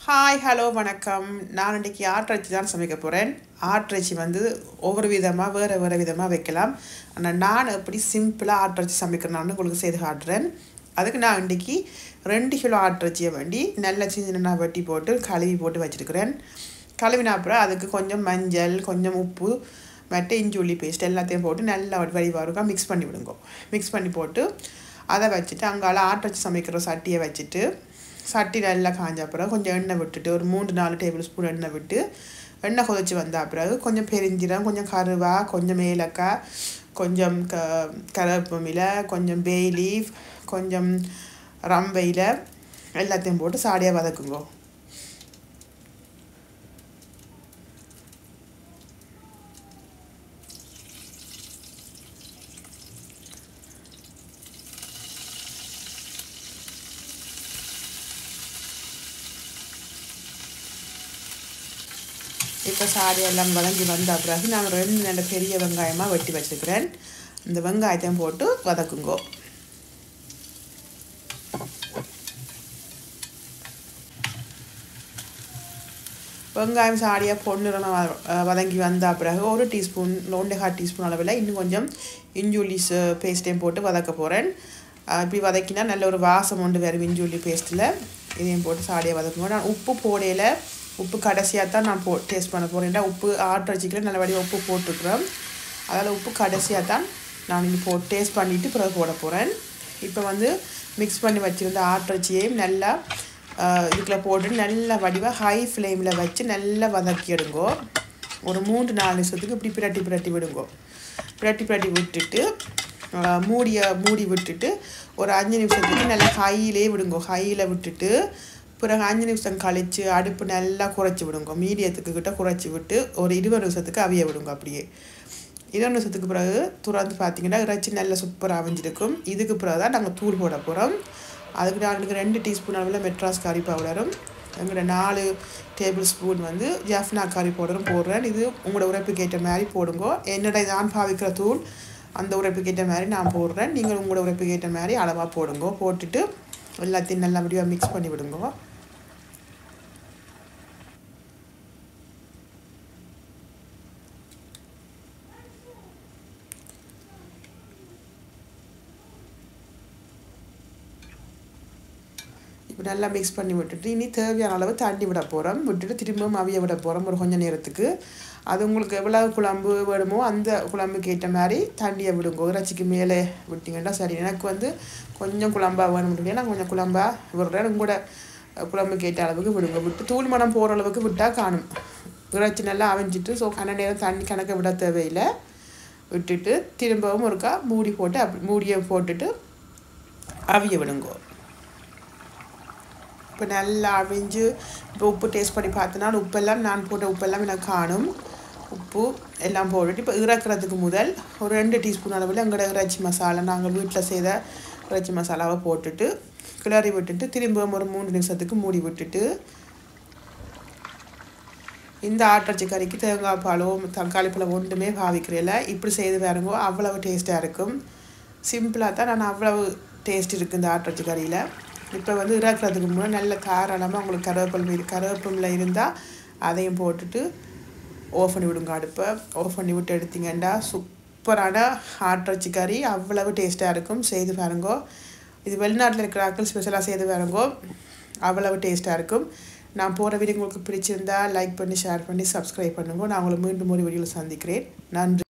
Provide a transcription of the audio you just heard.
hi hello வணக்கம் நான் இன்றைக்கி ஆட்டிறைச்சி தான் சமைக்க போகிறேன் ஆட்டிறைச்சி வந்து ஒவ்வொரு விதமாக வேறு வேறு விதமாக வைக்கலாம் ஆனால் நான் எப்படி சிம்பிளாக ஆட்டிறைச்சி சமைக்கிறேன்னு உங்களுக்கு செய்து காட்டுறேன் அதுக்கு நான் இன்றைக்கி ரெண்டு கிலோ ஆட்டிறைச்சியை வேண்டி நல்ல சின்ன வெட்டி போட்டு கழுவி போட்டு வச்சுருக்கிறேன் கழுவின அப்புறம் அதுக்கு கொஞ்சம் மஞ்சள் கொஞ்சம் உப்பு மற்ற இஞ்சி உள்ளி பேஸ்ட் எல்லாத்தையும் போட்டு நல்லா வடிவாருக்கா மிக்ஸ் பண்ணி விடுங்க மிக்ஸ் பண்ணி போட்டு அதை வச்சுட்டு அங்கால ஆட்டிறைச்சி சமைக்கிற சட்டியை வச்சுட்டு சட்டி நல்லா காஞ்ச அப்புறம் கொஞ்சம் எண்ணெய் விட்டுட்டு ஒரு மூன்று நாலு டேபிள் ஸ்பூன் எண்ணெய் விட்டு எண்ணெய் கொதிச்சு வந்த பிறகு கொஞ்சம் பெருஞ்சீரம் கொஞ்சம் கருவா கொஞ்சம் ஏலக்காய் கொஞ்சம் க கருவேப்பமில கொஞ்சம் பே லீஃப் கொஞ்சம் ரம்பையில் எல்லாத்தையும் போட்டு சாடியாக வதக்குங்க இப்போ சாடி எல்லாம் வதங்கி வந்த பிறகு நான் ரெண்டு நல்ல பெரிய வெங்காயமாக வெட்டி வச்சுருக்கிறேன் இந்த வெங்காயத்தையும் போட்டு வதக்குங்கோ வெங்காயம் சாடியாக பொண்ணுறணும் வதங்கி வந்த பிறகு ஒரு டீஸ்பூன் ஒன்றேகால் டீஸ்பூன் அளவில் இன்னும் கொஞ்சம் இஞ்சுள்ளி பேஸ்ட்டையும் போட்டு வதக்க போகிறேன் இப்படி வதக்கினா நல்ல ஒரு வாசம் உண்டு வேறு இஞ்சுள்ளி பேஸ்ட்டில் இதையும் போட்டு சாடியாக வதக்குவோம் நான் உப்பு போடையில் உப்பு கடைசியாக தான் நான் போ டேஸ்ட் பண்ண போகிறேன் ஏன்னா உப்பு ஆட்டிறச்சிக்கல நல்ல வடிவம் உப்பு போட்டுக்கிறோம் அதில் உப்பு கடைசியாக தான் நான் இங்கே போ டேஸ்ட் பண்ணிவிட்டு பிறகு போட போகிறேன் இப்போ வந்து மிக்ஸ் பண்ணி வச்சுருந்த ஆட்டிறச்சியையும் நல்லா இதுக்குள்ள போட்டு நல்லா வடிவாக ஹை ஃப்ளேமில் வச்சு நல்லா வதக்கி எடுங்கோ ஒரு மூன்று நாலு நிமிஷத்துக்கு இப்படி பிரட்டி பிரட்டி விடுங்கோ பிரட்டி பிரட்டி விட்டுட்டு மூடிய மூடி விட்டுட்டு ஒரு அஞ்சு நிமிஷத்துக்கு நல்லா ஹையிலே விடுங்கோ ஹையில் விட்டுட்டு பிறகு அஞ்சு நிமிஷம் கழித்து அடுப்பு நல்லா குறைச்சி விடுங்க மீடியத்துக்கு கிட்ட குறைச்சி விட்டு ஒரு இருபது நிமிஷத்துக்கு அவிய விடுங்க அப்படியே இருபது நிமிஷத்துக்கு பிறகு துறந்து பார்த்தீங்கன்னா இறைச்சி நல்லா சூப்பராக அவிஞ்சிருக்கும் இதுக்கு பிறகு தான் நாங்கள் தூள் போட போகிறோம் அதுக்கு நாங்களுக்கு ரெண்டு டீஸ்பூன் அளவில் மெட்ராஸ் கறி பவுடரும் எங்களோட நாலு டேபிள் ஸ்பூன் வந்து ஜாஃப்னா கறி பவுடரும் போடுறேன் இது உங்களோட உரைப்புக்கு ஏற்ற மாதிரி போடுங்க என்னோட நான் பாவிக்கிற தூள் அந்த உரைப்புக்கு ஏற்ற மாதிரி நான் போடுறேன் நீங்கள் உங்களோட உரைப்புக்கு ஏற்ற மாதிரி அளவாக போடுங்க போட்டுட்டு எல்லாத்தையும் நல்லா வடிவாக மிக்ஸ் பண்ணி விடுங்க இப்போ நல்லா மிக்ஸ் பண்ணி விட்டுட்டு இனி தேவையான அளவு தண்ணி விட போகிறோம் விட்டுட்டு திரும்பவும் அவிய விட போகிறோம் ஒரு கொஞ்சம் நேரத்துக்கு அது உங்களுக்கு எவ்வளோ குழம்பு வேணுமோ அந்த குழம்புக்கு ஏற்ற மாதிரி தண்ணியை விடுங்க இறைச்சிக்கு மேலே விட்டிங்கன்னா சரி எனக்கு வந்து கொஞ்சம் குழம்பா வேணும் நான் கொஞ்சம் குழம்பா விடுறேன் உங்களோட குழம்புக்கு ஏற்ற அளவுக்கு விடுங்க விட்டு தூள் மனம் போகிற அளவுக்கு விட்டால் காணும் இறைச்சி நல்லா அவிஞ்சிட்டு ஸோ கண்ண நேரம் தண்ணி கணக்க விட தேவையில்லை விட்டுட்டு திரும்பவும் ஒருக்கா மூடி போட்டு அப்படி மூடியை போட்டுட்டு அவிய விடுங்கோ இப்போ நல்லா அவிஞ்சு இப்போ உப்பு டேஸ்ட் பண்ணி பார்த்தனா உப்பெல்லாம் நான் போட்ட உப்பெல்லாம் எனக்கு காணும் உப்பு எல்லாம் போட்டுட்டு இப்போ இறக்குறதுக்கு முதல் ஒரு ரெண்டு டீஸ்பூன் அளவில் எங்களோட இறைச்சி மசாலா நாங்கள் வீட்டில் செய்த இறைச்சி மசாலாவை போட்டுட்டு கிளறி விட்டுட்டு திரும்பவும் ஒரு மூணு நிமிஷத்துக்கு மூடி விட்டுட்டு இந்த ஆட்டிறச்சி கறிக்கு தேங்காய் பாலோ தக்காளி பழம் ஒன்றுமே பாவிக்கிறதில்ல இப்படி செய்து பாருங்க அவ்வளவு டேஸ்ட்டாக இருக்கும் சிம்பிளாக தான் நான் அவ்வளவு டேஸ்ட் இருக்குது இந்த ஆட்டிறச்சி கறியில் இப்போ வந்து இறக்குறதுக்கு முன்னாடி நல்ல தாராளமாக உங்களுக்கு கருவேப்பில் மீது கருவேப்பில் இருந்தால் அதையும் போட்டுட்டு ஆஃப் பண்ணி விடுங்க அடுப்பை ஆஃப் பண்ணி விட்டு எடுத்தீங்கன்னா சூப்பரான ஆட்டிறச்சி கறி அவ்வளவு டேஸ்ட்டாக இருக்கும் செய்து பாருங்கோ இது வெளிநாட்டில் இருக்கிற ஆட்கள் ஸ்பெஷலாக செய்து பாருங்கோ அவ்வளவு டேஸ்ட்டாக இருக்கும் நான் போகிற வீடியோ உங்களுக்கு பிடிச்சிருந்தா லைக் பண்ணி ஷேர் பண்ணி சப்ஸ்கிரைப் பண்ணுங்க நான் உங்களை மீண்டும் ஒரு வீடியோவில் சந்திக்கிறேன் நன்றி